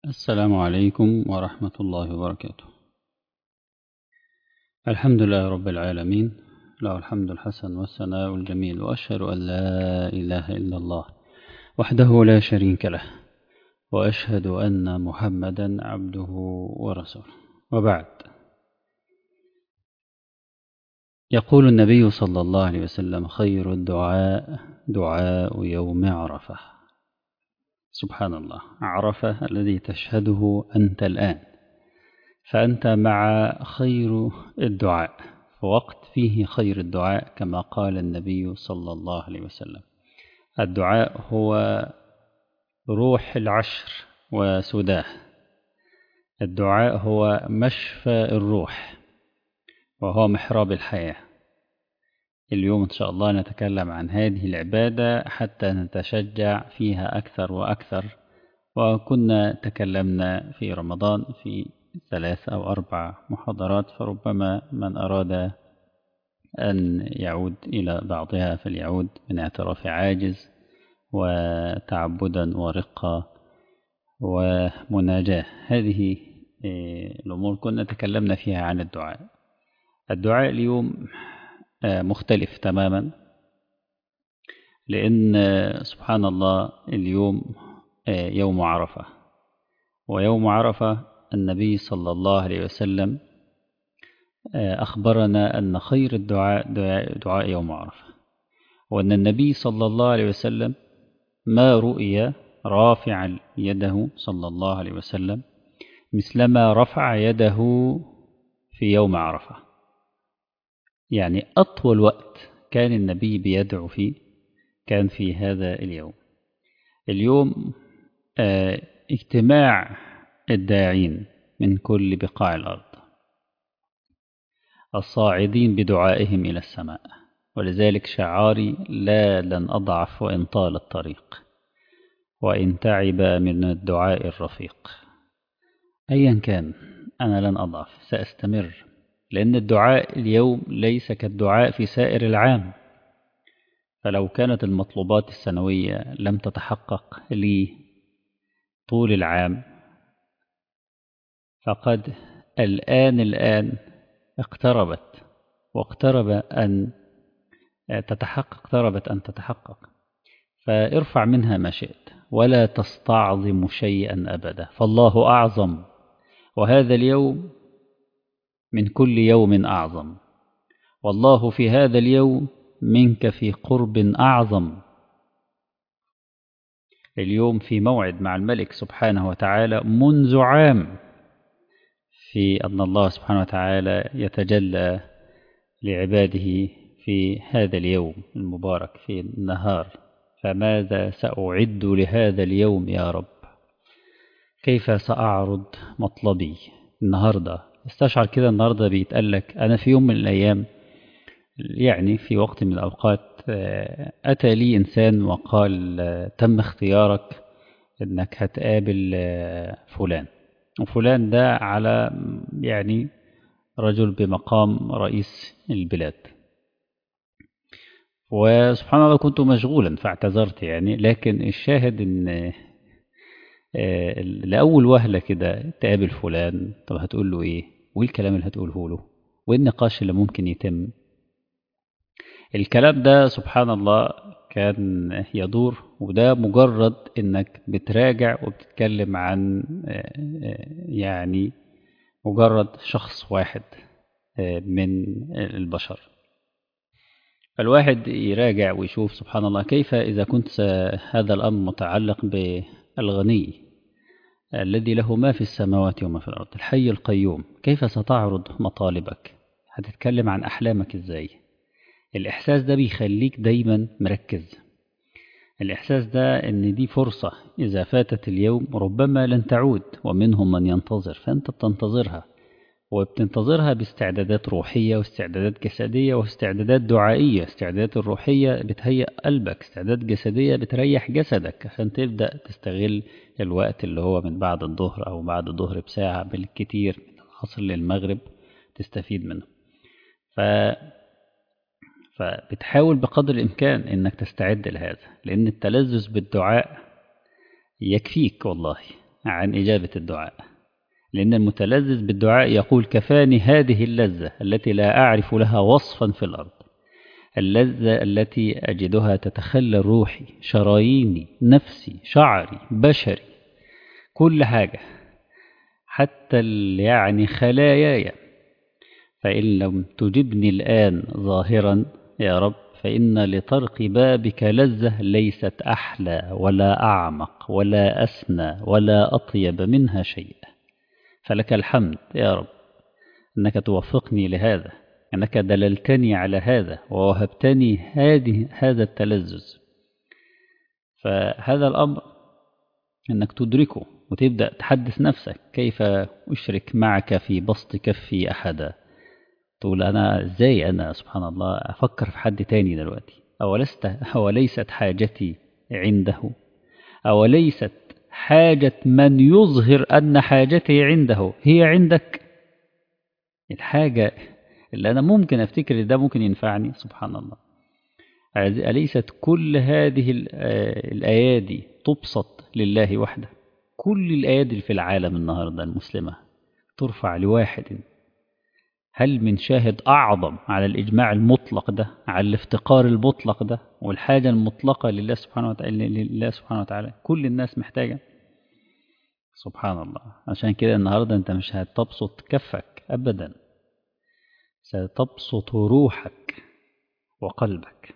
السلام عليكم ورحمة الله وبركاته الحمد لله رب العالمين له الحمد الحسن والثناء الجميل وأشهد أن لا إله إلا الله وحده لا شريك له وأشهد أن محمدا عبده ورسوله وبعد يقول النبي صلى الله عليه وسلم خير الدعاء دعاء يوم عرفة سبحان الله عرفة الذي تشهده أنت الآن فأنت مع خير الدعاء وقت فيه خير الدعاء كما قال النبي صلى الله عليه وسلم الدعاء هو روح العشر وسداه الدعاء هو مشفى الروح وهو محراب الحياة اليوم إن شاء الله نتكلم عن هذه العبادة حتى نتشجع فيها أكثر وأكثر وكنا تكلمنا في رمضان في ثلاث أو أربع محاضرات فربما من أراد أن يعود إلى بعضها فليعود من اعتراف عاجز وتعبدا ورقة ومناجاة هذه الأمور كنا تكلمنا فيها عن الدعاء الدعاء اليوم مختلف تماما لأن سبحان الله اليوم يوم عرفة ويوم عرفة النبي صلى الله عليه وسلم أخبرنا أن خير الدعاء دعاء, دعاء يوم عرفة وأن النبي صلى الله عليه وسلم ما رؤي رافعا يده صلى الله عليه وسلم مثلما رفع يده في يوم عرفة يعني أطول وقت كان النبي بيدعو فيه كان في هذا اليوم اليوم اه اجتماع الداعين من كل بقاع الأرض الصاعدين بدعائهم إلى السماء ولذلك شعاري لا لن أضعف وإن طال الطريق وإن تعب من الدعاء الرفيق أيا كان أنا لن أضعف سأستمر لأن الدعاء اليوم ليس كالدعاء في سائر العام فلو كانت المطلوبات السنوية لم تتحقق لي طول العام فقد الآن الآن اقتربت واقترب أن تتحقق اقتربت أن تتحقق فارفع منها ما شئت ولا تستعظم شيئا أبدا فالله أعظم وهذا اليوم من كل يوم أعظم والله في هذا اليوم منك في قرب أعظم اليوم في موعد مع الملك سبحانه وتعالى منذ عام في أن الله سبحانه وتعالى يتجلى لعباده في هذا اليوم المبارك في النهار فماذا سأعد لهذا اليوم يا رب كيف سأعرض مطلبي النهاردة استشعر كده النهاردة بيتقال لك أنا في يوم من الأيام يعني في وقت من الأوقات أتى لي إنسان وقال تم اختيارك إنك هتقابل فلان وفلان ده على يعني رجل بمقام رئيس البلاد وسبحان الله كنت مشغولا فاعتذرت يعني لكن الشاهد ان لأول وهلة كده تقابل فلان طب هتقول له ايه وايه الكلام اللي هتقوله له وايه النقاش اللي ممكن يتم الكلام ده سبحان الله كان يدور وده مجرد انك بتراجع وبتتكلم عن يعني مجرد شخص واحد من البشر فالواحد يراجع ويشوف سبحان الله كيف إذا كنت هذا الأمر متعلق بالغني الذي له ما في السماوات وما في الأرض الحي القيوم كيف ستعرض مطالبك هتتكلم عن أحلامك إزاي الإحساس ده بيخليك دايما مركز الإحساس ده إن دي فرصة إذا فاتت اليوم ربما لن تعود ومنهم من ينتظر فأنت بتنتظرها وبتنتظرها باستعدادات روحية واستعدادات جسدية واستعدادات دعائية استعدادات الروحية بتهيئ قلبك استعدادات جسدية بتريح جسدك عشان تبدأ تستغل الوقت اللي هو من بعد الظهر أو بعد الظهر بساعة بالكتير من العصر للمغرب تستفيد منه ف فبتحاول بقدر الإمكان إنك تستعد لهذا لأن التلذذ بالدعاء يكفيك والله عن إجابة الدعاء لأن المتلذذ بالدعاء يقول كفاني هذه اللذة التي لا أعرف لها وصفا في الأرض اللذة التي أجدها تتخلى روحي شراييني نفسي شعري بشري كل حاجة حتى يعني خلاياي فإن لم تجبني الآن ظاهرا يا رب فإن لطرق بابك لذة ليست أحلى ولا أعمق ولا أسنى ولا أطيب منها شيء فلك الحمد يا رب أنك توفقني لهذا أنك دللتني على هذا ووهبتني هذه هذا التلذذ فهذا الأمر أنك تدركه وتبدأ تحدث نفسك كيف أشرك معك في بسط كفي أحدا تقول أنا إزاي أنا سبحان الله أفكر في حد تاني دلوقتي أولست أوليست حاجتي عنده أوليست حاجة من يظهر أن حاجتي عنده هي عندك الحاجة اللي أنا ممكن أفتكر ده ممكن ينفعني سبحان الله أليست كل هذه الأيادي تبسط لله وحده كل الأيادي في العالم النهاردة المسلمة ترفع لواحد هل من شاهد أعظم على الإجماع المطلق ده على الافتقار المطلق ده والحاجة المطلقة لله سبحانه وتعالى لله سبحانه وتعالى كل الناس محتاجة سبحان الله عشان كده النهاردة أنت مش هتبسط كفك أبدا ستبسط روحك وقلبك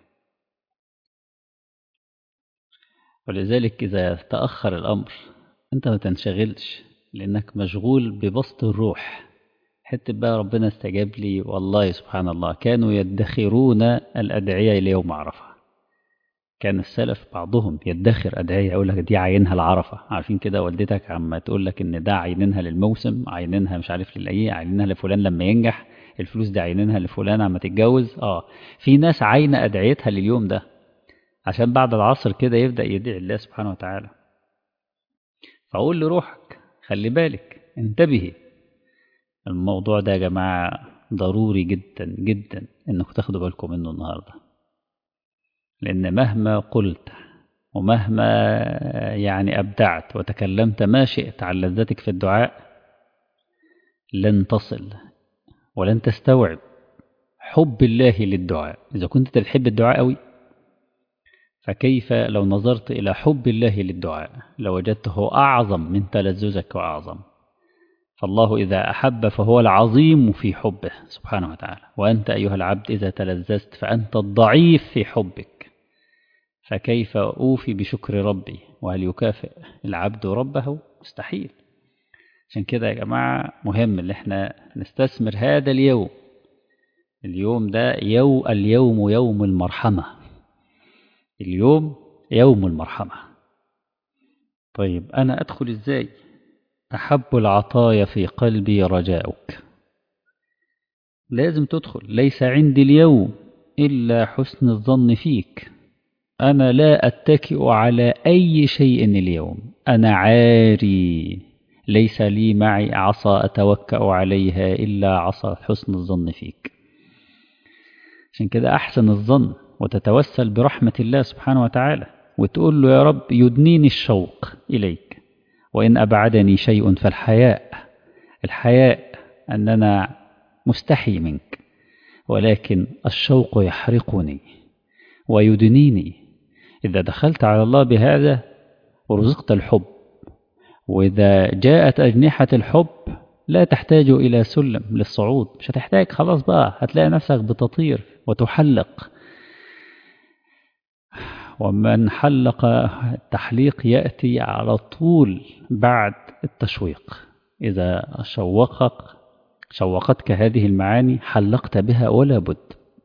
ولذلك إذا تأخر الأمر أنت ما تنشغلش لأنك مشغول ببسط الروح حتى بقى ربنا استجاب لي والله سبحان الله كانوا يدخرون الأدعية ليوم عرفة كان السلف بعضهم يدخر أدعية يقول لك دي عينها العرفة عارفين كده والدتك عما تقول لك إن ده عينينها للموسم عينينها مش عارف للأيه عينينها لفلان لما ينجح الفلوس دي عينينها لفلان عما تتجوز اه في ناس عاينة أدعيتها لليوم ده عشان بعد العصر كده يبدأ يدعي الله سبحانه وتعالى فأقول لروحك خلي بالك انتبهي الموضوع ده يا جماعة ضروري جدا جدا انكم تاخدوا بالكم منه النهاردة لأن مهما قلت ومهما يعني أبدعت وتكلمت ما شئت عن لذتك في الدعاء لن تصل ولن تستوعب حب الله للدعاء إذا كنت بتحب الدعاء قوي فكيف لو نظرت إلى حب الله للدعاء لوجدته أعظم من تلذذك وأعظم فالله إذا أحب فهو العظيم في حبه سبحانه وتعالى وأنت أيها العبد إذا تلذذت فأنت الضعيف في حبك فكيف أوفي بشكر ربي وهل يكافئ العبد ربه مستحيل عشان كده يا جماعة مهم ان احنا نستثمر هذا اليوم اليوم ده يو اليوم يوم المرحمة اليوم يوم المرحمة طيب أنا أدخل إزاي أحب العطايا في قلبي رجاؤك لازم تدخل ليس عندي اليوم إلا حسن الظن فيك أنا لا أتكئ على أي شيء اليوم أنا عاري ليس لي معي عصا أتوكأ عليها إلا عصا حسن الظن فيك عشان كده أحسن الظن وتتوسل برحمة الله سبحانه وتعالى وتقول له يا رب يدنيني الشوق إليك وإن أبعدني شيء فالحياء الحياء أننا مستحي منك ولكن الشوق يحرقني ويدنيني إذا دخلت على الله بهذا ورزقت الحب وإذا جاءت أجنحة الحب لا تحتاج إلى سلم للصعود مش هتحتاج خلاص بقى هتلاقي نفسك بتطير وتحلق ومن حلق التحليق يأتي على طول بعد التشويق إذا شوقك شوقتك هذه المعاني حلقت بها ولا بد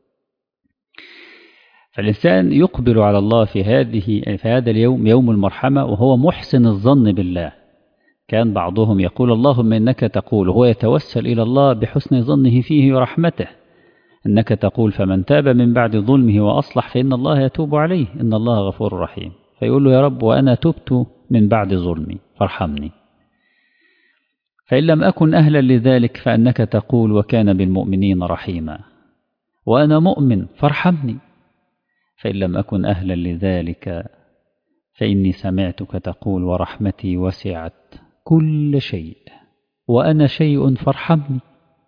فالإنسان يقبل على الله في هذه في هذا اليوم يوم المرحمة وهو محسن الظن بالله كان بعضهم يقول اللهم إنك تقول هو يتوسل إلى الله بحسن ظنه فيه ورحمته إنك تقول فمن تاب من بعد ظلمه وأصلح فإن الله يتوب عليه إن الله غفور رحيم فيقول له يا رب وأنا تبت من بعد ظلمي فارحمني فإن لم أكن أهلا لذلك فأنك تقول وكان بالمؤمنين رحيما وأنا مؤمن فارحمني فإن لم أكن أهلا لذلك فإني سمعتك تقول ورحمتي وسعت كل شيء وأنا شيء فارحمني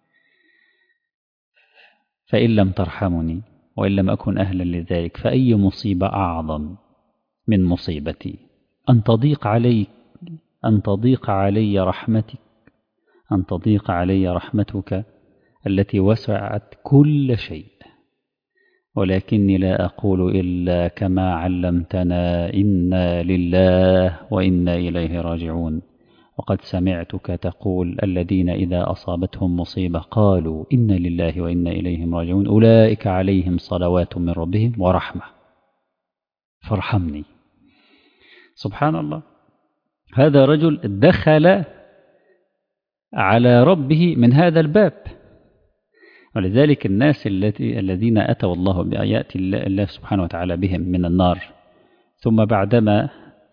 فإن لم ترحمني وإن لم أكن أهلا لذلك فأي مصيبة أعظم من مصيبتي أن تضيق علي أن تضيق علي رحمتك أن تضيق علي رحمتك التي وسعت كل شيء ولكني لا أقول إلا كما علمتنا إنا لله وإنا إليه راجعون وقد سمعتك تقول الذين إذا أصابتهم مصيبة قالوا إنا لله وإنا إليهم راجعون أولئك عليهم صلوات من ربهم ورحمة فارحمني سبحان الله هذا رجل دخل على ربه من هذا الباب ولذلك الناس التي الذين أتوا الله بآيات الله سبحانه وتعالى بهم من النار ثم بعدما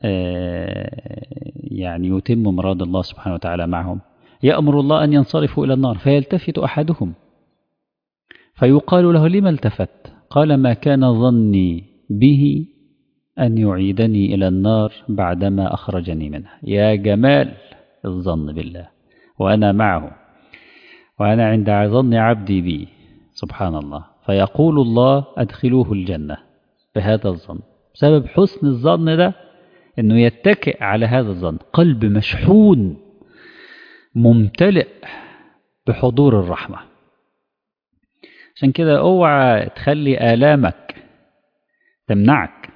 يعني يتم مراد الله سبحانه وتعالى معهم يأمر الله أن ينصرفوا إلى النار فيلتفت أحدهم فيقال له لما التفت قال ما كان ظني به أن يعيدني إلى النار بعدما أخرجني منها يا جمال الظن بالله وأنا معه وأنا عند ظن عبدي بي سبحان الله فيقول الله أدخلوه الجنة بهذا الظن بسبب حسن الظن ده أنه يتكئ على هذا الظن قلب مشحون ممتلئ بحضور الرحمة عشان كده اوعى تخلي آلامك تمنعك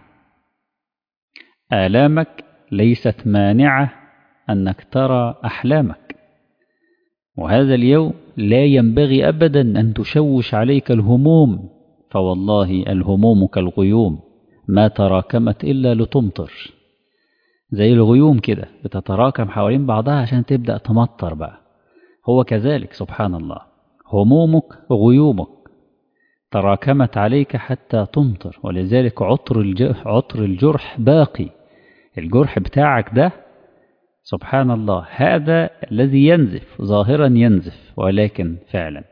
آلامك ليست مانعة أنك ترى أحلامك وهذا اليوم لا ينبغي أبدا أن تشوش عليك الهموم فوالله الهموم كالغيوم ما تراكمت إلا لتمطر زي الغيوم كده بتتراكم حوالين بعضها عشان تبدأ تمطر بقى هو كذلك سبحان الله همومك غيومك تراكمت عليك حتى تمطر ولذلك عطر الجرح, عطر الجرح باقي الجرح بتاعك ده سبحان الله هذا الذي ينزف ظاهرا ينزف ولكن فعلا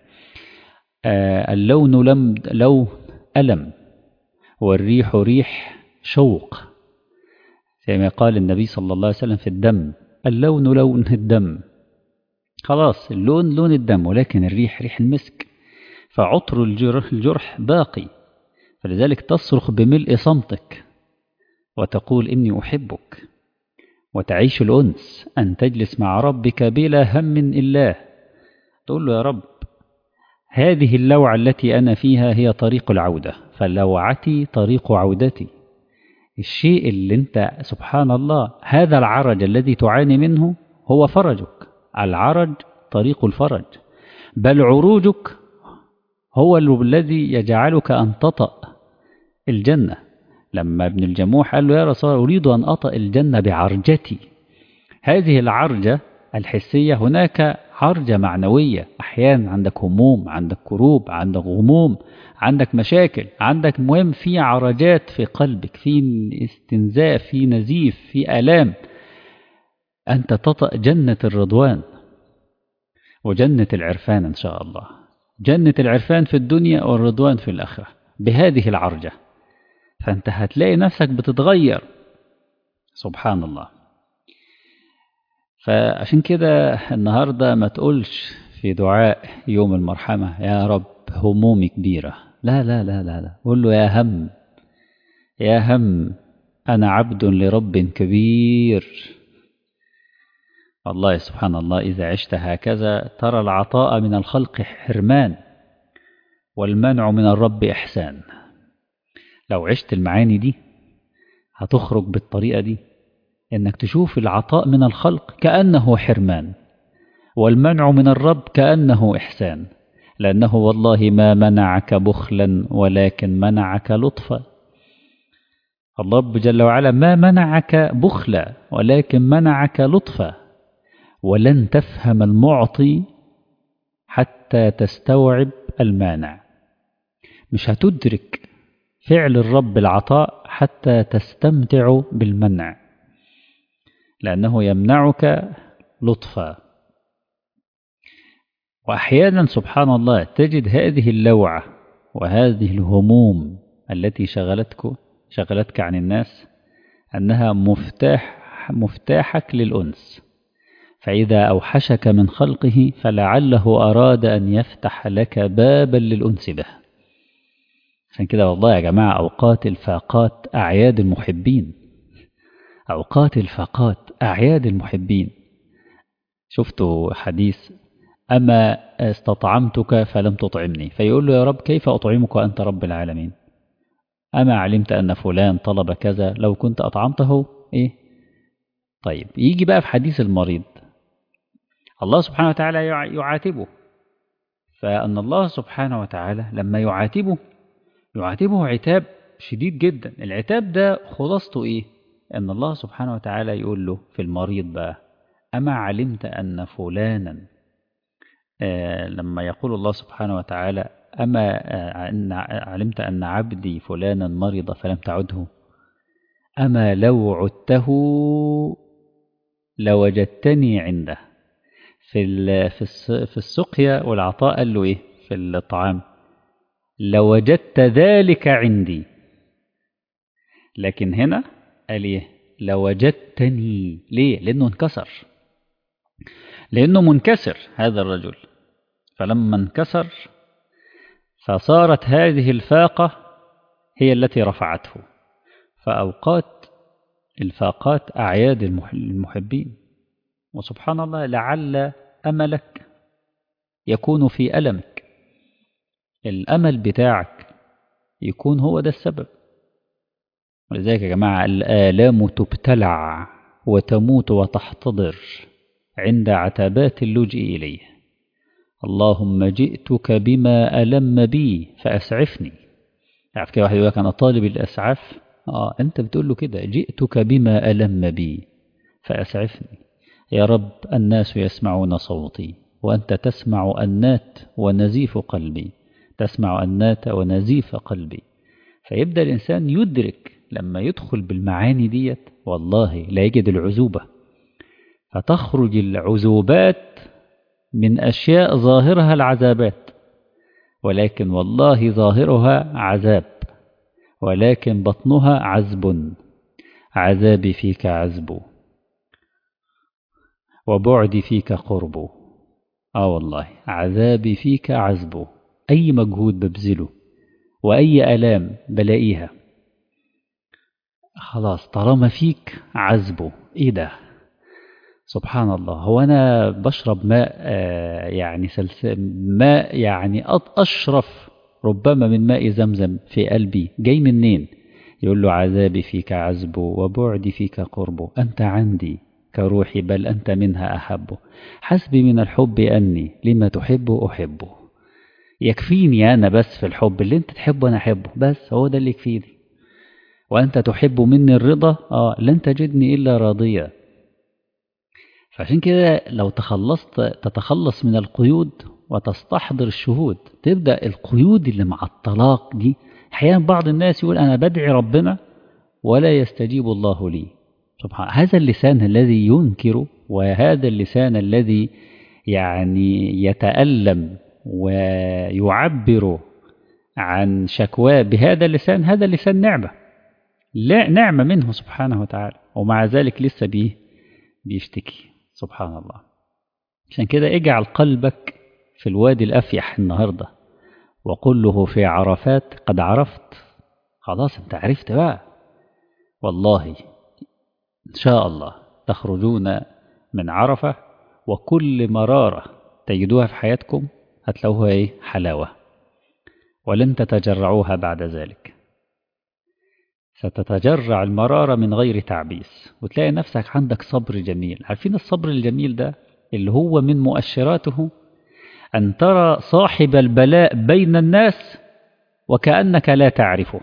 آه اللون لم لون ألم والريح ريح شوق كما قال النبي صلى الله عليه وسلم في الدم اللون لون الدم خلاص اللون لون الدم ولكن الريح ريح المسك فعطر الجرح, الجرح باقي فلذلك تصرخ بملء صمتك وتقول إني أحبك وتعيش الأنس أن تجلس مع ربك بلا هم إلا تقول له يا رب هذه اللوعة التي أنا فيها هي طريق العودة فلوعتي طريق عودتي الشيء اللي انت سبحان الله هذا العرج الذي تعاني منه هو فرجك العرج طريق الفرج بل عروجك هو الذي يجعلك أن تطأ الجنة لما ابن الجموح قال له يا رسول الله أريد أن أطأ الجنة بعرجتي هذه العرجة الحسية هناك عرجة معنوية أحيانا عندك هموم عندك كروب عندك غموم عندك مشاكل عندك مهم في عرجات في قلبك في استنزاف في نزيف في آلام أنت تطأ جنة الرضوان وجنة العرفان إن شاء الله جنة العرفان في الدنيا والرضوان في الآخرة بهذه العرجة فأنت هتلاقي نفسك بتتغير سبحان الله فعشان كده النهاردة ما تقولش في دعاء يوم المرحمة يا رب همومي كبيرة لا لا لا لا لا قول له يا هم يا هم أنا عبد لرب كبير والله سبحان الله إذا عشت هكذا ترى العطاء من الخلق حرمان والمنع من الرب إحسان لو عشت المعاني دي هتخرج بالطريقة دي إنك تشوف العطاء من الخلق كأنه حرمان والمنع من الرب كأنه إحسان لأنه والله ما منعك بخلا ولكن منعك لطفا الرب جل وعلا ما منعك بخلا ولكن منعك لطفا ولن تفهم المعطي حتى تستوعب المانع مش هتدرك فعل الرب العطاء حتى تستمتع بالمنع لأنه يمنعك لطفا وأحيانا سبحان الله تجد هذه اللوعة وهذه الهموم التي شغلتك شغلتك عن الناس أنها مفتاح مفتاحك للأنس فإذا أوحشك من خلقه فلعله أراد أن يفتح لك بابا للأنس به عشان كده والله يا جماعة أوقات الفاقات أعياد المحبين أوقات الفاقات أعياد المحبين شفتوا حديث أما استطعمتك فلم تطعمني فيقول له يا رب كيف أطعمك وأنت رب العالمين أما علمت أن فلان طلب كذا لو كنت أطعمته إيه طيب يجي بقى في حديث المريض الله سبحانه وتعالى يعاتبه فأن الله سبحانه وتعالى لما يعاتبه يعاتبه عتاب شديد جدا العتاب ده خلاصته إيه أن الله سبحانه وتعالى يقول له في المريض بقى أما علمت أن فلانا آه لما يقول الله سبحانه وتعالى أما آه أن علمت أن عبدي فلانا مرض فلم تعده أما لو عدته لوجدتني عنده في في السقيا والعطاء قال له إيه في الطعام لوجدت ذلك عندي لكن هنا قال إيه لوجدتني ليه لأنه انكسر لأنه منكسر هذا الرجل فلما انكسر فصارت هذه الفاقة هي التي رفعته فأوقات الفاقات أعياد المحبين وسبحان الله لعل أملك يكون في ألمك الأمل بتاعك يكون هو ده السبب ولذلك يا جماعة الآلام تبتلع وتموت وتحتضر عند عتبات اللجئ إليه اللهم جئتك بما ألم بي فأسعفني عارف كده واحد يقول لك أنا طالب الأسعاف آه أنت بتقول له كده جئتك بما ألم بي فأسعفني يا رب الناس يسمعون صوتي وأنت تسمع أنات ونزيف قلبي تسمع أنات ونزيف قلبي فيبدأ الإنسان يدرك لما يدخل بالمعاني ديت والله لا يجد العزوبة فتخرج العزوبات من أشياء ظاهرها العذابات ولكن والله ظاهرها عذاب ولكن بطنها عذب عذابي فيك عذب وبعدي فيك قرب آه والله عذابي فيك عذب أي مجهود ببذله وأي ألام بلاقيها خلاص طالما فيك عذبه إيه ده سبحان الله هو أنا بشرب ماء آه يعني سلسل ماء يعني أشرف ربما من ماء زمزم في قلبي جاي منين يقول له عذابي فيك عذب وبعدي فيك قرب أنت عندي كروحي بل أنت منها أحب حسبي من الحب أني لما تحب أحبه يكفيني أنا بس في الحب اللي أنت تحبه أنا أحبه بس هو ده اللي يكفيني وأنت تحب مني الرضا آه لن تجدني إلا راضيا فعشان كده لو تخلصت تتخلص من القيود وتستحضر الشهود تبدأ القيود اللي مع الطلاق دي أحيانا بعض الناس يقول أنا بدعي ربنا ولا يستجيب الله لي سبحان هذا اللسان الذي ينكر وهذا اللسان الذي يعني يتألم ويعبر عن شكواه بهذا اللسان هذا اللسان نعمة لا نعمة منه سبحانه وتعالى ومع ذلك لسه بيه بيشتكي سبحان الله عشان كده اجعل قلبك في الوادي الأفيح النهاردة وقل له في عرفات قد عرفت خلاص انت عرفت بقى والله إن شاء الله تخرجون من عرفة وكل مرارة تجدوها في حياتكم هتلاقوها ايه حلاوة ولن تتجرعوها بعد ذلك ستتجرع المرارة من غير تعبيس وتلاقي نفسك عندك صبر جميل عارفين الصبر الجميل ده اللي هو من مؤشراته أن ترى صاحب البلاء بين الناس وكأنك لا تعرفه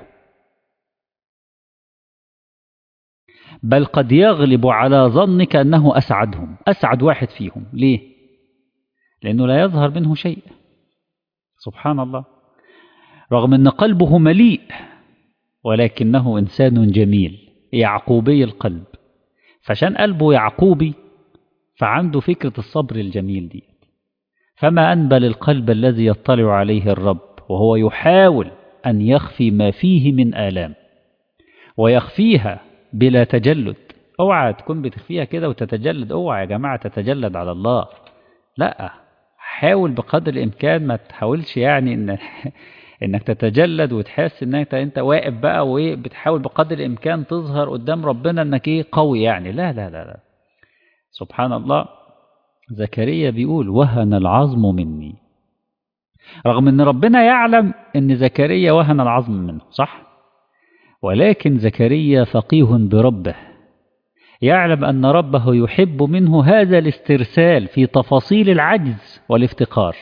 بل قد يغلب على ظنك أنه أسعدهم أسعد واحد فيهم ليه؟ لأنه لا يظهر منه شيء سبحان الله رغم أن قلبه مليء ولكنه إنسان جميل يعقوبي القلب فعشان قلبه يعقوبي فعنده فكرة الصبر الجميل دي فما أنبل القلب الذي يطلع عليه الرب وهو يحاول أن يخفي ما فيه من آلام ويخفيها بلا تجلد اوعى تكون بتخفيها كده وتتجلد اوعى يا جماعة تتجلد على الله لا حاول بقدر الامكان ما تحاولش يعني ان انك تتجلد وتحس انك انت واقف بقى وبتحاول بقدر الامكان تظهر قدام ربنا انك ايه قوي يعني لا لا لا لا سبحان الله زكريا بيقول وهن العظم مني رغم ان ربنا يعلم ان زكريا وهن العظم منه صح ولكن زكريا فقيه بربه يعلم ان ربه يحب منه هذا الاسترسال في تفاصيل العجز والافتقار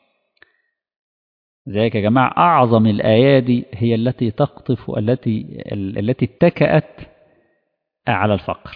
ذلك يا جماعة أعظم الآيات دي هي التي تقطف التي التي اتكأت على الفقر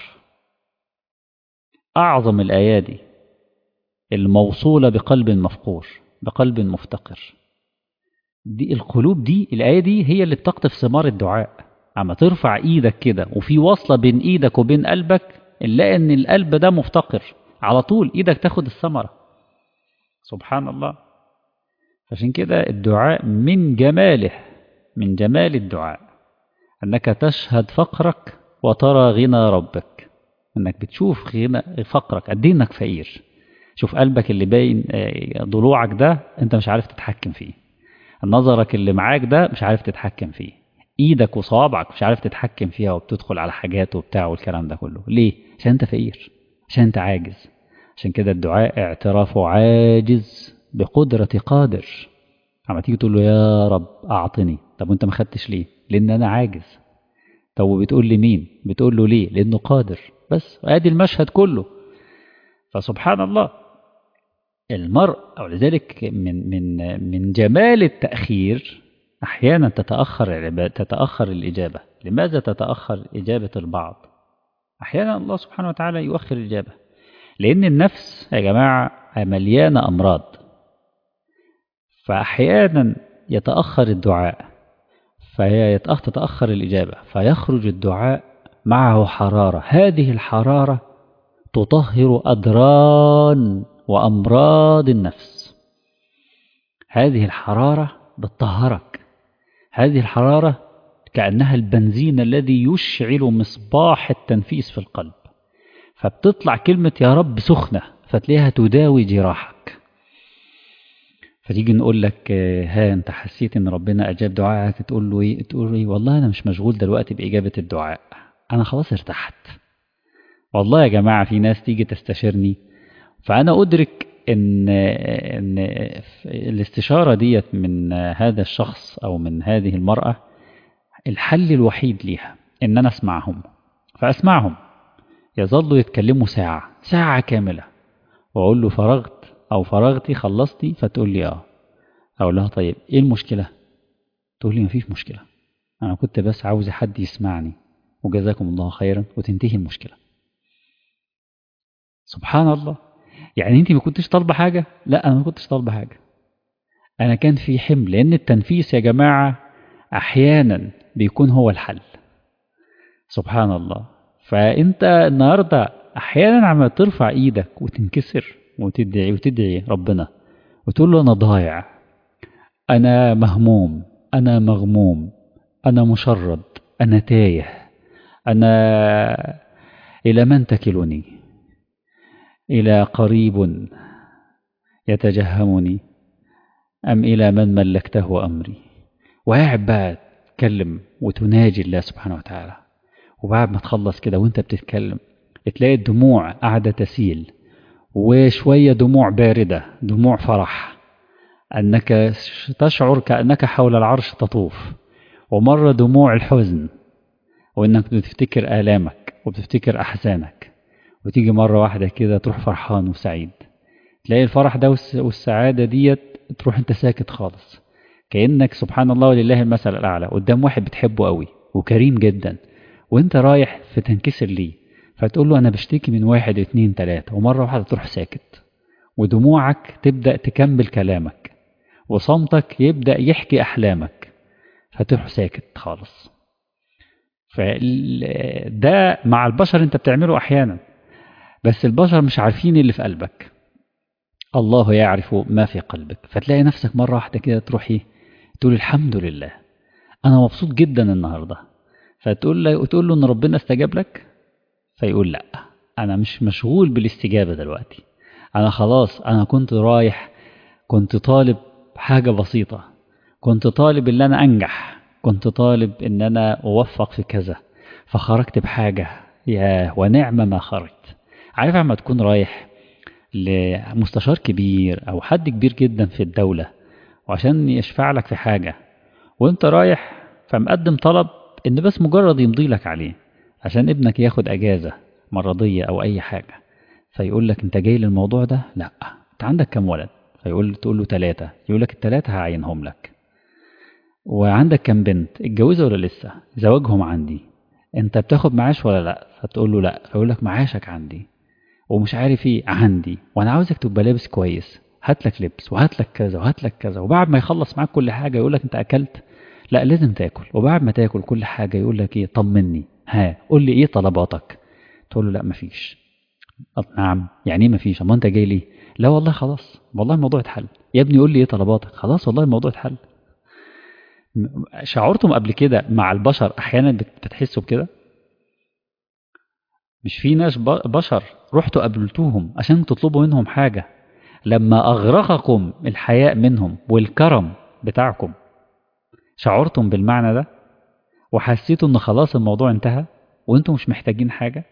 أعظم الآيات دي الموصولة بقلب مفقور بقلب مفتقر دي القلوب دي الآية دي هي اللي بتقطف ثمار الدعاء أما ترفع إيدك كده وفي وصلة بين إيدك وبين قلبك نلاقي إن القلب ده مفتقر على طول إيدك تاخد الثمرة سبحان الله عشان كده الدعاء من جماله من جمال الدعاء أنك تشهد فقرك وترى غنى ربك أنك بتشوف غنى فقرك قد إيه إنك فقير شوف قلبك اللي باين ضلوعك ده أنت مش عارف تتحكم فيه نظرك اللي معاك ده مش عارف تتحكم فيه ايدك وصوابعك مش عارف تتحكم فيها وبتدخل على حاجات وبتاع والكلام ده كله ليه عشان انت فقير عشان انت عاجز عشان كده الدعاء اعترافه عاجز بقدرة قادر اما تيجي تقول له يا رب اعطني طب وانت ما خدتش ليه لان انا عاجز طب وبتقول لي مين بتقول له ليه لانه قادر بس ادي المشهد كله فسبحان الله المرء او لذلك من من من جمال التاخير احيانا تتاخر العبادة تتاخر الاجابه لماذا تتاخر اجابه البعض احيانا الله سبحانه وتعالى يؤخر الاجابه لان النفس يا جماعه مليانه امراض فأحيانا يتأخر الدعاء فتتأخر الإجابة فيخرج الدعاء معه حرارة هذه الحرارة تطهر أدران وأمراض النفس هذه الحرارة بتطهرك هذه الحرارة كأنها البنزين الذي يشعل مصباح التنفيس في القلب فبتطلع كلمة يا رب سخنة فتلاقيها تداوي جراحك فتيجي نقول لك ها انت حسيت ان ربنا اجاب دعائك تقول له ايه تقول له ايه والله انا مش مشغول دلوقتي باجابه الدعاء انا خلاص ارتحت والله يا جماعه في ناس تيجي تستشيرني فانا ادرك ان ان الاستشاره ديت من هذا الشخص او من هذه المراه الحل الوحيد ليها ان انا اسمعهم فاسمعهم يظلوا يتكلموا ساعه ساعه كامله واقول له فرغت او فرغتي خلصتي فتقول لي اه اقول لها طيب ايه المشكله تقول لي مفيش مشكله انا كنت بس عاوز حد يسمعني وجزاكم الله خيرا وتنتهي المشكله سبحان الله يعني انت ما كنتش طالبه حاجه لا انا ما كنتش طالبه حاجه انا كان في حمل لان التنفيس يا جماعه احيانا بيكون هو الحل سبحان الله فانت النهارده احيانا عم ترفع ايدك وتنكسر وتدعي وتدعي ربنا وتقول له أنا ضايع أنا مهموم أنا مغموم أنا مشرد أنا تايه أنا إلى من تكلني إلى قريب يتجهمني أم إلى من ملكته أمري وقاعد بقى تتكلم وتناجي الله سبحانه وتعالى وبعد ما تخلص كده وانت بتتكلم تلاقي الدموع قاعدة تسيل وشوية دموع باردة دموع فرح أنك تشعر كأنك حول العرش تطوف ومرة دموع الحزن وأنك بتفتكر آلامك وبتفتكر أحزانك وتيجي مرة واحدة كده تروح فرحان وسعيد تلاقي الفرح ده والسعادة ديت تروح انت ساكت خالص كأنك سبحان الله ولله المثل الأعلى قدام واحد بتحبه قوي وكريم جدا وانت رايح في تنكسر ليه فتقول له أنا بشتكي من واحد اتنين تلاتة ومرة واحدة تروح ساكت ودموعك تبدأ تكمل كلامك وصمتك يبدأ يحكي أحلامك فتروح ساكت خالص فده مع البشر انت بتعمله أحيانا بس البشر مش عارفين اللي في قلبك الله يعرف ما في قلبك فتلاقي نفسك مرة واحدة كده تروح ايه تقول الحمد لله أنا مبسوط جدا النهاردة فتقول له تقول له إن ربنا استجاب لك فيقول لا أنا مش مشغول بالاستجابة دلوقتي أنا خلاص أنا كنت رايح كنت طالب حاجة بسيطة كنت طالب إن أنا أنجح كنت طالب إن أنا أوفق في كذا فخرجت بحاجة يا ونعم ما خرجت عارف لما تكون رايح لمستشار كبير أو حد كبير جدا في الدولة وعشان يشفع لك في حاجة وانت رايح فمقدم طلب ان بس مجرد يمضي لك عليه عشان ابنك ياخد اجازة مرضية او اي حاجة فيقول لك انت جاي للموضوع ده لا انت عندك كم ولد فيقول تقول له ثلاثة يقول لك الثلاثة هعينهم لك وعندك كم بنت اتجوزوا ولا لسه زواجهم عندي انت بتاخد معاش ولا لا فتقول له لا فيقول لك معاشك عندي ومش عارف ايه عندي وانا عاوزك تبقى لابس كويس هات لك لبس وهات لك كذا وهات لك كذا وبعد ما يخلص معاك كل حاجه يقول لك انت اكلت لا لازم تاكل وبعد ما تاكل كل حاجه يقول لك ايه طمني ها قول لي ايه طلباتك تقول له لا مفيش نعم يعني ايه مفيش اما انت جاي ليه لا والله خلاص والله الموضوع اتحل يا ابني قول لي ايه طلباتك خلاص والله الموضوع اتحل شعرتم قبل كده مع البشر احيانا بتحسوا بكده مش في ناس بشر رحتوا قابلتوهم عشان تطلبوا منهم حاجه لما أغرقكم الحياء منهم والكرم بتاعكم شعرتم بالمعنى ده وحسيتوا ان خلاص الموضوع انتهى وانتم مش محتاجين حاجة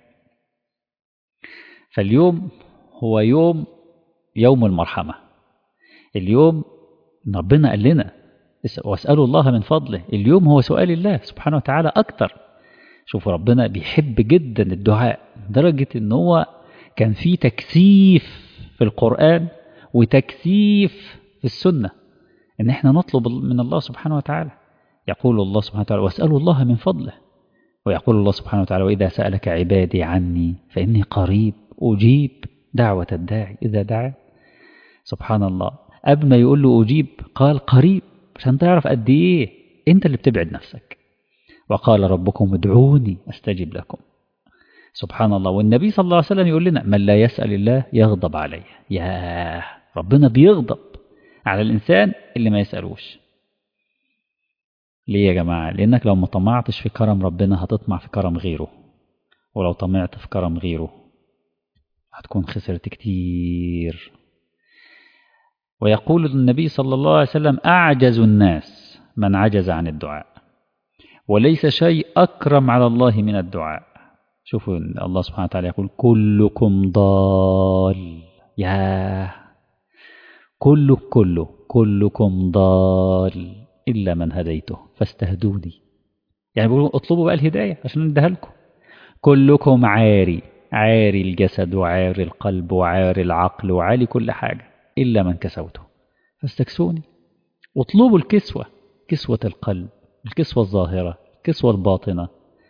فاليوم هو يوم يوم المرحمة اليوم ربنا قال لنا واسألوا الله من فضله اليوم هو سؤال الله سبحانه وتعالى أكتر شوفوا ربنا بيحب جدا الدعاء لدرجة ان هو كان في تكثيف في القرآن وتكثيف في السنة إن إحنا نطلب من الله سبحانه وتعالى يقول الله سبحانه وتعالى واسألوا الله من فضله ويقول الله سبحانه وتعالى وإذا سألك عبادي عني فإني قريب أجيب دعوة الداعي إذا دعا سبحان الله قبل ما يقول له أجيب قال قريب عشان تعرف قد إيه أنت اللي بتبعد نفسك وقال ربكم ادعوني أستجب لكم سبحان الله والنبي صلى الله عليه وسلم يقول لنا من لا يسأل الله يغضب عليه يا ربنا بيغضب على الإنسان اللي ما يسألوش ليه يا جماعة لأنك لو ما طمعتش في كرم ربنا هتطمع في كرم غيره ولو طمعت في كرم غيره هتكون خسرت كتير ويقول النبي صلى الله عليه وسلم أعجز الناس من عجز عن الدعاء وليس شيء أكرم على الله من الدعاء شوفوا الله سبحانه وتعالى يقول كلكم ضال يا كله كله كلكم ضال إلا من هديته فاستهدوني يعني بيقولوا اطلبوا بقى الهداية عشان نديها لكم كلكم عاري عاري الجسد وعاري القلب وعاري العقل وعاري كل حاجة إلا من كسوته فاستكسوني واطلبوا الكسوة كسوة القلب الكسوة الظاهرة الكسوة الباطنة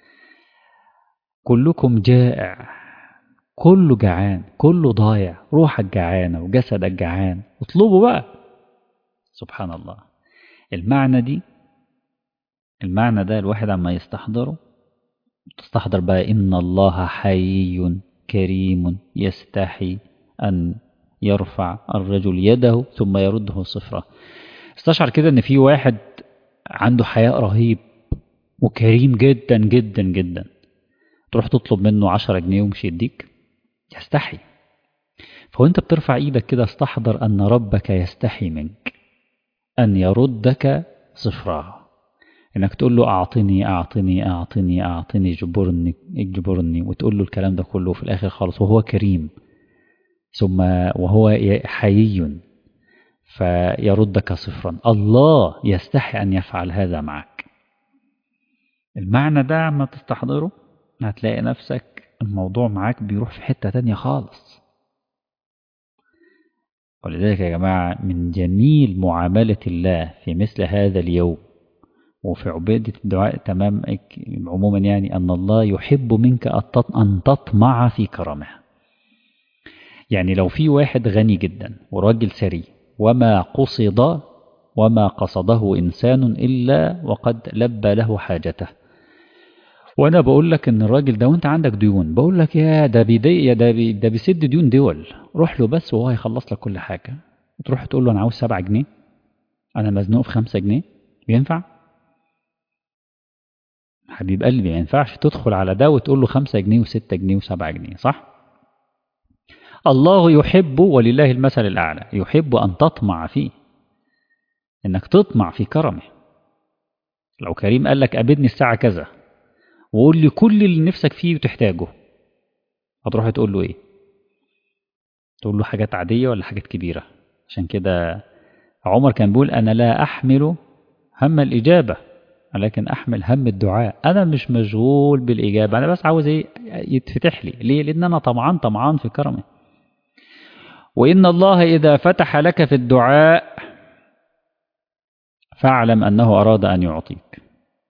كلكم جائع كله جعان كله ضايع روحك جعانة وجسدك جعان اطلبوا بقى سبحان الله المعنى دي المعنى ده الواحد عما يستحضره تستحضر بقى إن الله حي كريم يستحي أن يرفع الرجل يده ثم يرده صفرة استشعر كده إن في واحد عنده حياء رهيب وكريم جدا جدا جدا تروح تطلب منه عشرة جنيه ومش يديك يستحي فوانت بترفع ايدك كده استحضر أن ربك يستحي منك أن يردك صفرا انك تقول له اعطني اعطني اعطني اعطني اجبرني اجبرني وتقول له الكلام ده كله في الاخر خالص وهو كريم ثم وهو حيي فيردك صفرا الله يستحي ان يفعل هذا معك المعنى ده ما تستحضره هتلاقي نفسك الموضوع معاك بيروح في حتة تانية خالص ولذلك يا جماعة من جميل معاملة الله في مثل هذا اليوم وفي عبادة الدعاء تمام عموما يعني أن الله يحب منك أن تطمع في كرمه يعني لو في واحد غني جدا وراجل ثري وما قصد وما قصده إنسان إلا وقد لبى له حاجته وانا بقول لك ان الراجل ده وانت عندك ديون بقول لك يا ده بيضيق يا ده بي ده بيسد ديون دول روح له بس وهو هيخلص لك كل حاجه تروح تقول له انا عاوز سبعة جنيه انا مزنوق في خمسة جنيه ينفع حبيب قلبي ما ينفعش تدخل على ده وتقول له خمسة جنيه وستة جنيه وسبعة جنيه صح الله يحب ولله المثل الأعلى يحب أن تطمع فيه إنك تطمع في كرمه لو كريم قال لك قابلني الساعة كذا وقول لي كل اللي نفسك فيه وتحتاجه هتروح تقول له ايه تقول له حاجات عادية ولا حاجات كبيرة عشان كده عمر كان بيقول أنا لا أحمل هم الإجابة ولكن أحمل هم الدعاء أنا مش مشغول بالإجابة أنا بس عاوز إيه يتفتح لي ليه لأن أنا طمعان طمعان في كرمه وإن الله إذا فتح لك في الدعاء فاعلم أنه أراد أن يعطيك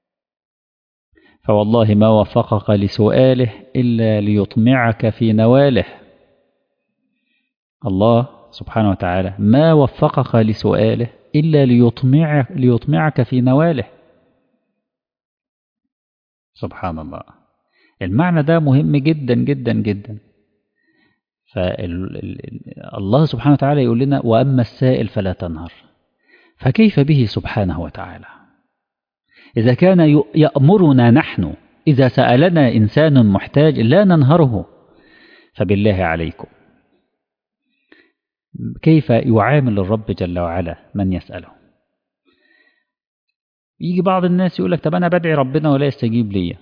فوالله ما وفقك لسؤاله إلا ليطمعك في نواله الله سبحانه وتعالى ما وفقك لسؤاله إلا ليطمعك, ليطمعك في نواله سبحان الله المعنى ده مهم جدا جدا جدا فالله سبحانه وتعالى يقول لنا وأما السائل فلا تنهر فكيف به سبحانه وتعالى إذا كان يأمرنا نحن إذا سألنا إنسان محتاج لا ننهره فبالله عليكم كيف يعامل الرب جل وعلا من يسأله يجي بعض الناس يقول لك طب أنا بدعي ربنا ولا يستجيب لي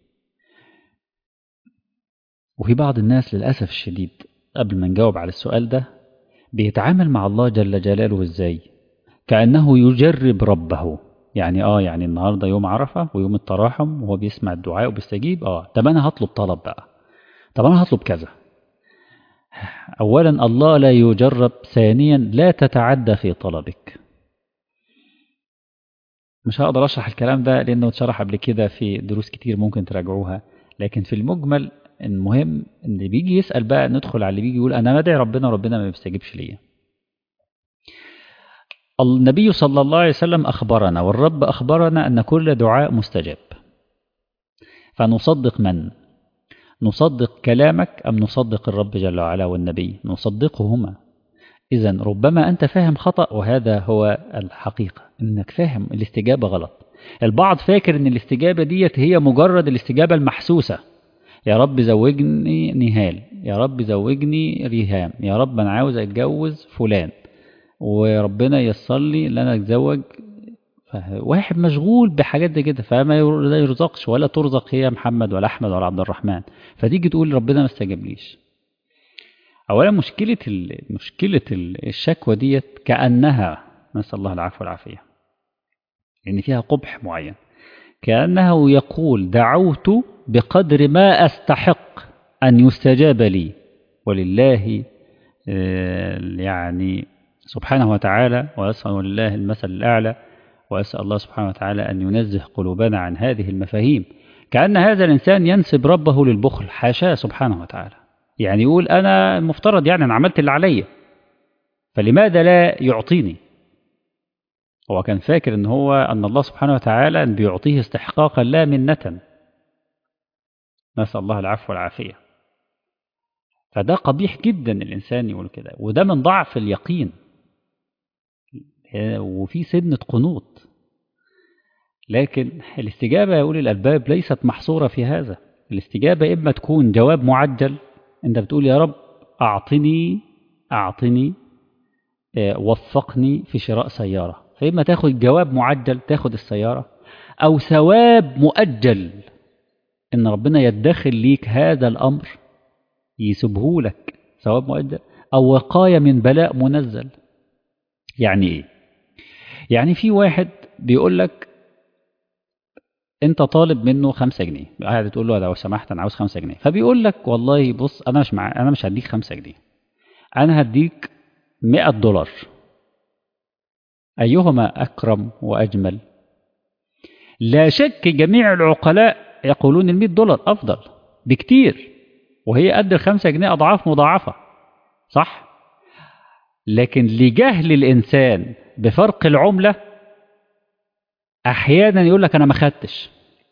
وفي بعض الناس للأسف الشديد قبل ما نجاوب على السؤال ده بيتعامل مع الله جل جلاله ازاي كأنه يجرب ربه يعني اه يعني النهارده يوم عرفة ويوم التراحم وهو بيسمع الدعاء وبيستجيب اه طب انا هطلب طلب بقى طب انا هطلب كذا اولا الله لا يجرب ثانيا لا تتعدى في طلبك مش هقدر اشرح الكلام ده لانه اتشرح قبل كده في دروس كتير ممكن تراجعوها لكن في المجمل المهم ان اللي بيجي يسال بقى ندخل على اللي بيجي يقول انا بدعي ربنا وربنا ما بيستجيبش ليا النبي صلى الله عليه وسلم اخبرنا والرب اخبرنا ان كل دعاء مستجاب فنصدق من نصدق كلامك ام نصدق الرب جل وعلا والنبي نصدقهما اذا ربما انت فاهم خطا وهذا هو الحقيقه انك فاهم الاستجابه غلط البعض فاكر ان الاستجابه ديت هي مجرد الاستجابه المحسوسه يا رب زوجني نهال يا رب زوجني ريهام يا رب انا عاوز اتجوز فلان وربنا ييسر لي ان انا اتزوج واحد مشغول بحاجات دي كده فما لا يرزقش ولا ترزق هي محمد ولا احمد ولا عبد الرحمن فتيجي تقول ربنا ما استجابليش اولا مشكله مشكله الشكوى ديت كانها نسال الله العفو والعافيه ان فيها قبح معين كانه يقول دعوت بقدر ما أستحق أن يستجاب لي ولله يعني سبحانه وتعالى وأسأل الله المثل الأعلى وأسأل الله سبحانه وتعالى أن ينزه قلوبنا عن هذه المفاهيم كأن هذا الإنسان ينسب ربه للبخل حاشاه سبحانه وتعالى يعني يقول أنا المفترض يعني أنا عملت اللي عليا فلماذا لا يعطيني هو كان فاكر ان هو ان الله سبحانه وتعالى أن بيعطيه استحقاقا لا منة نسأل الله العفو والعافية فده قبيح جدا الإنسان يقول كده وده من ضعف اليقين وفي سنة قنوط لكن الاستجابة يا أولي الألباب ليست محصورة في هذا الاستجابة إما تكون جواب معجل أنت بتقول يا رب أعطني أعطني وفقني في شراء سيارة فإما تاخد جواب معجل تاخد السيارة أو ثواب مؤجل إن ربنا يدخل ليك هذا الأمر يسبه لك ثواب مؤجل أو وقاية من بلاء منزل يعني إيه؟ يعني في واحد بيقول لك أنت طالب منه خمسة جنيه قاعد تقول له لو سمحت أنا عاوز خمسة جنيه فبيقول لك والله بص أنا مش مع أنا مش هديك خمسة جنيه أنا هديك مئة دولار أيهما أكرم وأجمل لا شك جميع العقلاء يقولون المئة دولار أفضل بكتير وهي قد الخمسة جنيه أضعاف مضاعفة صح لكن لجهل الإنسان بفرق العملة أحيانا يقول لك أنا ما خدتش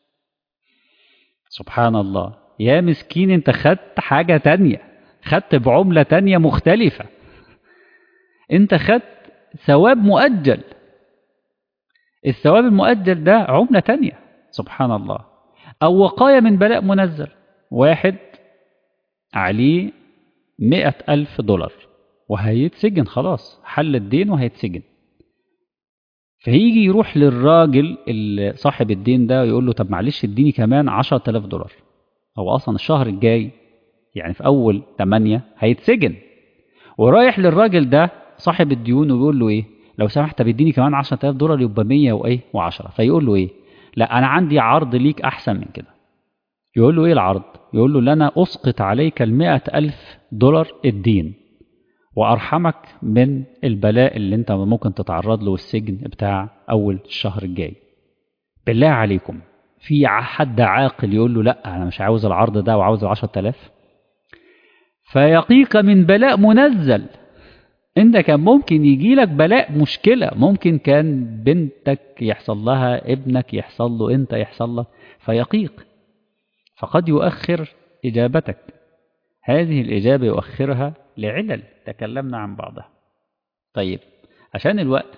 سبحان الله يا مسكين أنت خدت حاجة تانية خدت بعملة تانية مختلفة أنت خدت ثواب مؤجل الثواب المؤجل ده عملة تانية سبحان الله أو وقاية من بلاء منزل واحد عليه مئة ألف دولار وهيتسجن خلاص حل الدين وهيتسجن فيجي يروح للراجل اللي صاحب الدين ده ويقول له طب معلش اديني كمان عشرة آلاف دولار هو أصلا الشهر الجاي يعني في أول تمانية هيتسجن ورايح للراجل ده صاحب الديون ويقول له إيه لو سمحت بيديني كمان عشرة آلاف دولار يبقى مية وإيه وعشرة فيقول له إيه لا أنا عندي عرض ليك أحسن من كده يقول له إيه العرض يقول له لنا أسقط عليك المئة ألف دولار الدين وأرحمك من البلاء اللي أنت ممكن تتعرض له والسجن بتاع أول الشهر الجاي بالله عليكم في حد عاقل يقول له لا أنا مش عاوز العرض ده وعاوز العشرة آلاف فيقيك من بلاء منزل انت كان ممكن يجي لك بلاء مشكلة ممكن كان بنتك يحصل لها ابنك يحصل له انت يحصل لك فيقيق فقد يؤخر إجابتك هذه الإجابة يؤخرها لعلل تكلمنا عن بعضها طيب عشان الوقت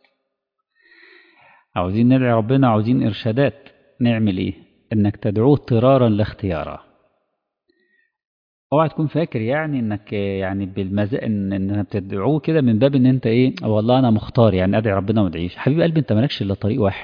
عاوزين ندعي ربنا عاوزين إرشادات نعمل إيه إنك تدعوه اضطرارا لا اختيارا اوعى تكون فاكر يعني انك يعني بالمزاج ان انك بتدعوه كده من باب ان انت ايه والله انا مختار يعني ادعي ربنا ما ادعيش حبيب قلبي انت مالكش الا طريق واحد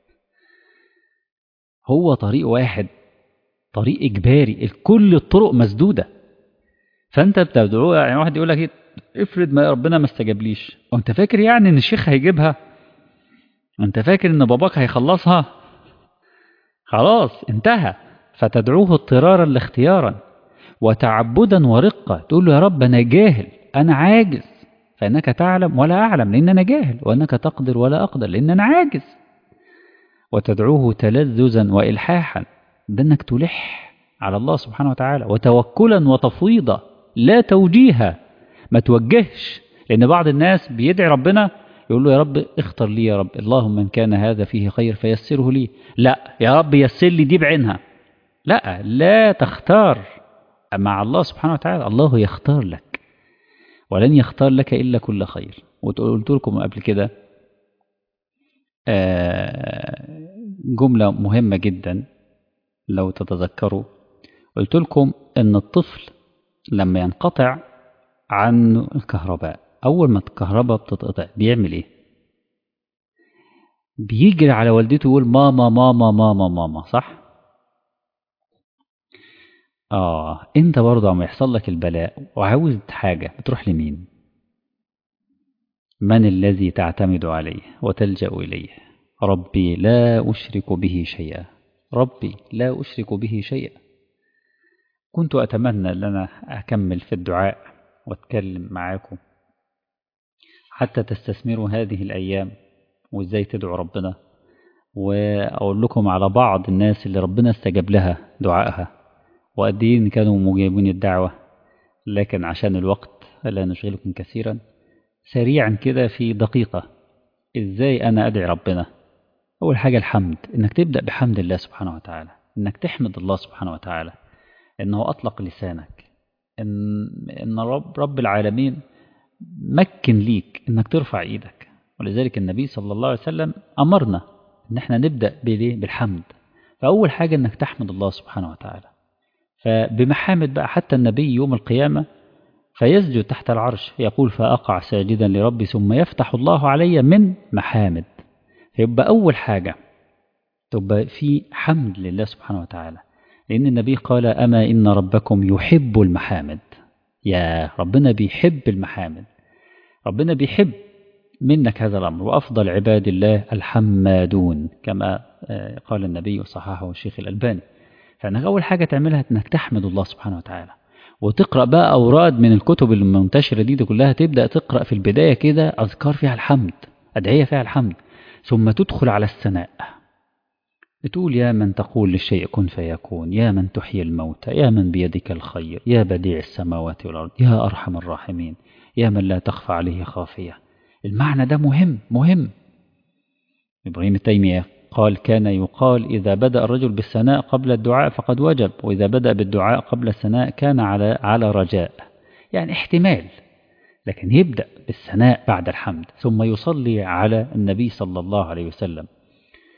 هو طريق واحد طريق اجباري كل الطرق مسدوده فانت بتدعوه يعني واحد يقول لك ايه افرض ما ربنا ما استجابليش وانت فاكر يعني ان الشيخ هيجيبها انت فاكر ان باباك هيخلصها خلاص انتهى فتدعوه اضطرارا لاختيارا وتعبدا ورقة تقول له يا رب أنا جاهل أنا عاجز فإنك تعلم ولا أعلم لأن أنا جاهل وأنك تقدر ولا أقدر لأن أنا عاجز وتدعوه تلذذا وإلحاحا ده أنك تلح على الله سبحانه وتعالى وتوكلا وتفويضا لا توجيها ما توجهش لأن بعض الناس بيدعي ربنا يقول له يا رب اختر لي يا رب اللهم من كان هذا فيه خير فيسره لي لا يا رب يسر لي دي بعينها لا لا تختار مع الله سبحانه وتعالى الله يختار لك ولن يختار لك إلا كل خير وقلت لكم قبل كده جملة مهمة جدا لو تتذكروا قلت لكم أن الطفل لما ينقطع عن الكهرباء أول ما الكهرباء بتتقطع بيعمل إيه؟ بيجري على والدته يقول ماما ماما ماما ماما صح؟ آه أنت برضه عم يحصل لك البلاء وعاوز حاجة بتروح لمين؟ من الذي تعتمد عليه وتلجأ إليه؟ ربي لا أشرك به شيئا ربي لا أشرك به شيئا كنت أتمنى أن أنا أكمل في الدعاء وأتكلم معاكم حتى تستثمروا هذه الأيام وإزاي تدعوا ربنا وأقول لكم على بعض الناس اللي ربنا استجاب لها دعائها وقد ايه كانوا مجيبين الدعوة لكن عشان الوقت لا نشغلكم كثيرا سريعا كده في دقيقة ازاي انا ادعي ربنا اول حاجة الحمد انك تبدأ بحمد الله سبحانه وتعالى انك تحمد الله سبحانه وتعالى انه اطلق لسانك ان, إن رب, رب العالمين مكن ليك انك ترفع ايدك ولذلك النبي صلى الله عليه وسلم امرنا ان احنا نبدأ بالحمد فاول حاجة انك تحمد الله سبحانه وتعالى فبمحامد بقى حتى النبي يوم القيامة فيسجد تحت العرش يقول فأقع ساجدا لربي ثم يفتح الله علي من محامد فيبقى أول حاجة تبقى في حمد لله سبحانه وتعالى لأن النبي قال أما إن ربكم يحب المحامد يا ربنا بيحب المحامد ربنا بيحب منك هذا الأمر وأفضل عباد الله الحمادون كما قال النبي وصححه الشيخ الألباني فانك اول حاجه تعملها انك تحمد الله سبحانه وتعالى وتقرا بقى اوراد من الكتب المنتشره دي, دي كلها تبدا تقرا في البدايه كده اذكار فيها الحمد ادعيه فيها الحمد ثم تدخل على الثناء بتقول يا من تقول للشيء كن فيكون يا من تحيي الموتى يا من بيدك الخير يا بديع السماوات والارض يا ارحم الراحمين يا من لا تخفى عليه خافيه المعنى ده مهم مهم ابراهيم التيميه قال كان يقال إذا بدأ الرجل بالثناء قبل الدعاء فقد وجب وإذا بدأ بالدعاء قبل الثناء كان على على رجاء يعني احتمال لكن يبدأ بالثناء بعد الحمد ثم يصلي على النبي صلى الله عليه وسلم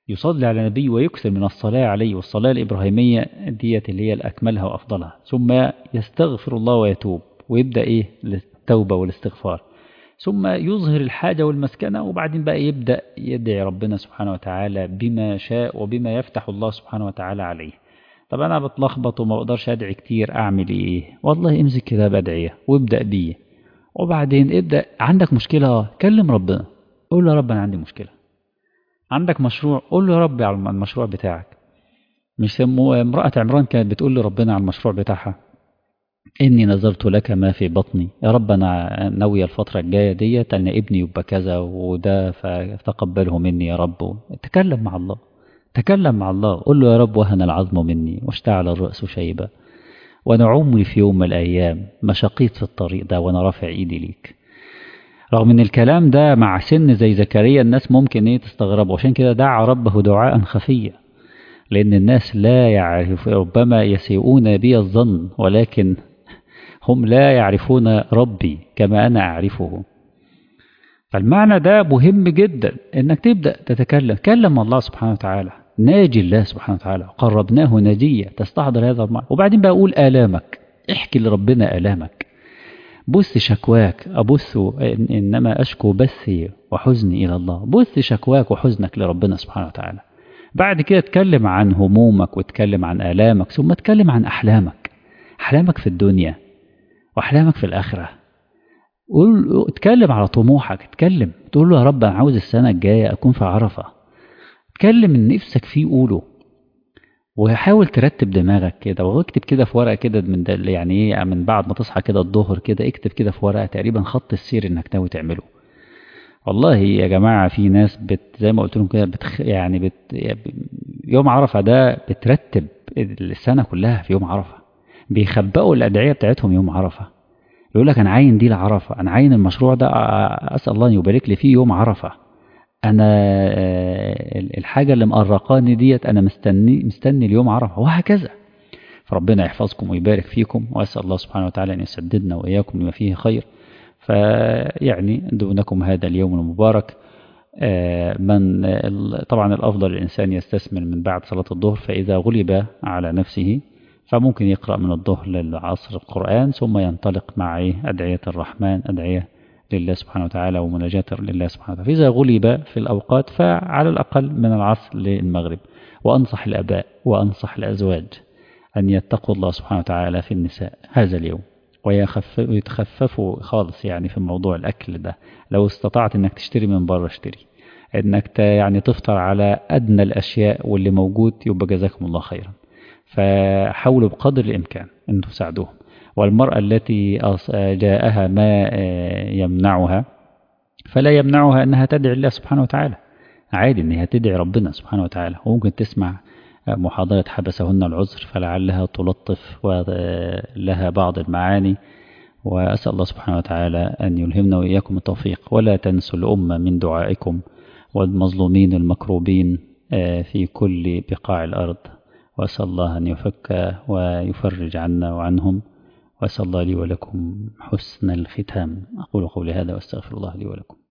يصلي على النبي ويكثر من الصلاة عليه والصلاة الإبراهيمية ديت اللي هي الأكملها وأفضلها ثم يستغفر الله ويتوب ويبدأ إيه للتوبة والاستغفار ثم يظهر الحاجة والمسكنة وبعدين بقى يبدأ يدعي ربنا سبحانه وتعالى بما شاء وبما يفتح الله سبحانه وتعالى عليه طب أنا بتلخبط وما بقدرش أدعي كتير أعمل إيه والله امسك كتاب أدعية وابدأ بيه وبعدين ابدأ عندك مشكلة كلم ربنا قول له يا رب أنا عندي مشكلة عندك مشروع قول له يا رب على المشروع بتاعك مش سموه امرأة عمران كانت بتقول لربنا على المشروع بتاعها إني نذرت لك ما في بطني يا رب أنا ناوية الفترة الجاية ديت أن ابني يبقى كذا وده فتقبله مني يا رب تكلم مع الله تكلم مع الله قل له يا رب وهن العظم مني واشتعل الرأس شيبة وأنا عمري في يوم من الأيام ما شقيت في الطريق ده وأنا رافع إيدي ليك رغم ان الكلام ده مع سن زي زكريا الناس ممكن ايه تستغربه عشان كده دعا ربه دعاء خفيا لان الناس لا يعرف ربما يسيئون بي الظن ولكن هم لا يعرفون ربي كما انا اعرفه فالمعنى ده مهم جدا انك تبدا تتكلم كلم الله سبحانه وتعالى ناجي الله سبحانه وتعالى قربناه نجية تستحضر هذا المعنى وبعدين بقى قول آلامك احكي لربنا آلامك بث شكواك أبث إنما أشكو بثي وحزني إلى الله بث شكواك وحزنك لربنا سبحانه وتعالى بعد كده اتكلم عن همومك واتكلم عن آلامك ثم اتكلم عن أحلامك أحلامك في الدنيا وأحلامك في الآخرة قول اتكلم على طموحك اتكلم تقول له يا رب أنا عاوز السنة الجاية أكون في عرفة اتكلم من نفسك فيه قوله وحاول ترتب دماغك كده واكتب كده في ورقه كده من ده يعني ايه من بعد ما تصحى كده الظهر كده اكتب كده في ورقه تقريبا خط السير انك ناوي تعمله والله يا جماعه في ناس بت زي ما قلت لهم كده بتخ يعني بت يوم عرفه ده بترتب السنه كلها في يوم عرفه بيخبئوا الادعيه بتاعتهم يوم عرفه يقول لك انا عاين دي لعرفه انا عاين المشروع ده اسال الله ان يبارك لي فيه يوم عرفه انا الحاجه اللي مقرقاني ديت انا مستني مستني اليوم عرفه وهكذا فربنا يحفظكم ويبارك فيكم واسال الله سبحانه وتعالى ان يسددنا واياكم لما فيه خير فيعني دونكم هذا اليوم المبارك من طبعا الافضل الانسان يستثمر من بعد صلاه الظهر فاذا غلب على نفسه فممكن يقرا من الظهر للعصر القران ثم ينطلق مع ادعيه الرحمن ادعيه لله سبحانه وتعالى ومناجاة لله سبحانه وتعالى فإذا غلب في الأوقات فعلى الأقل من العصر للمغرب وأنصح الأباء وأنصح الأزواج أن يتقوا الله سبحانه وتعالى في النساء هذا اليوم ويتخففوا خالص يعني في موضوع الأكل ده لو استطعت أنك تشتري من بره اشتري أنك يعني تفطر على أدنى الأشياء واللي موجود يبقى جزاكم الله خيرا فحاولوا بقدر الإمكان أن تساعدوهم والمرأة التي جاءها ما يمنعها فلا يمنعها أنها تدعي الله سبحانه وتعالى عادي أنها تدعي ربنا سبحانه وتعالى وممكن تسمع محاضرة حبسهن العذر فلعلها تلطف ولها بعض المعاني وأسأل الله سبحانه وتعالى أن يلهمنا وإياكم التوفيق ولا تنسوا الأمة من دعائكم والمظلومين المكروبين في كل بقاع الأرض وأسأل الله أن يفك ويفرج عنا وعنهم وأسأل الله لي ولكم حسن الختام أقول قولي هذا وأستغفر الله لي ولكم